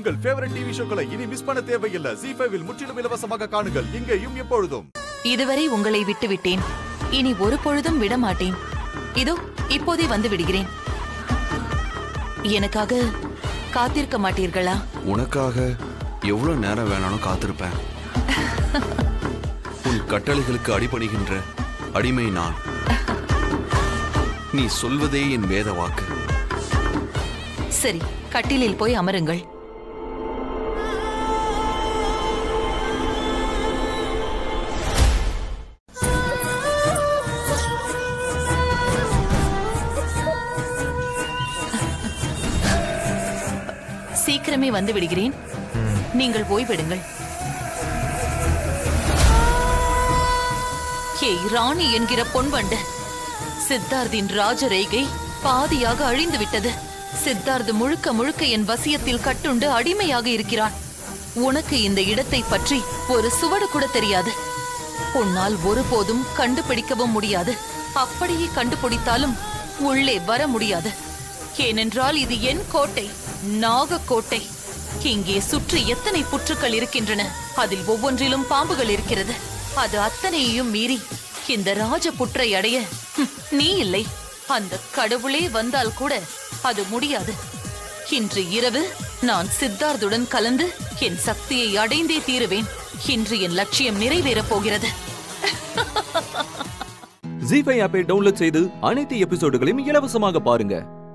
உங்கள் favourite TV ஷோக்களை இனி miss பண்ண தேவையில்லை ஜி ஃபைவில் முற்றிலும் இலவசமாக காணுங்கள் இங்கேயும் எப்பொழுதும் இதுவரை உங்களை விட்டுவிட்டேன் இனி ஒரு பொழுதும் விட மாட்டேன் இதோ இப்போதே வந்து விடுகிறேன் எனக்காக காத்திருக்க மாட்டீர்களா உனக்காக எவ்வளவு நேரம் வேணாலும் காத்திருப்பேன் உன் கட்டளைகளுக்கு அடிபணிகின்ற அடிமை நான் நீ சொல்வதே என் வேத வாக்கு சரி கட்டிலில் போய் அமருங்கள் சீக்கிரமே வந்து விடுகிறேன் நீங்கள் ஓய்வெடுங்கள் ஏய் ராணி என்கிற பொன்வண்டு சித்தார்த்தின் ராஜரேகை பாதியாக அழிந்து விட்டது சித்தார்த் முழுக்க முழுக்க என் வசியத்தில் கட்டுண்டு அடிமையாக இருக்கிறான் உனக்கு இந்த இடத்தை பற்றி ஒரு சுவடு கூட தெரியாது உன்னால் ஒருபோதும் கண்டுபிடிக்கவும் முடியாது அப்படியே கண்டுபிடித்தாலும் உள்ளே வர முடியாது ஏனென்றால் இது என் கோட்டை நாகக்கோட்டை இங்கே சுற்றி எத்தனை புற்றுக்கள் இருக்கின்றன அதில் ஒவ்வொன்றிலும் பாம்புகள் இருக்கிறது அது அத்தனையையும் மீறி இந்த ராஜ புற்றை அடைய ஹம், நீ இல்லை அந்த கடவுளே வந்தால் கூட அது முடியாது இன்று இரவு நான் சித்தார்த்துடன் கலந்து என் சக்தியை அடைந்தே தீருவேன் இன்று என் லட்சியம் நிறைவேறப் போகிறது ஜி ஃபைவ் ஆப்பை டவுன்லோட் செய்து அனைத்து எபிசோடுகளையும் இலவசமாக பாருங்க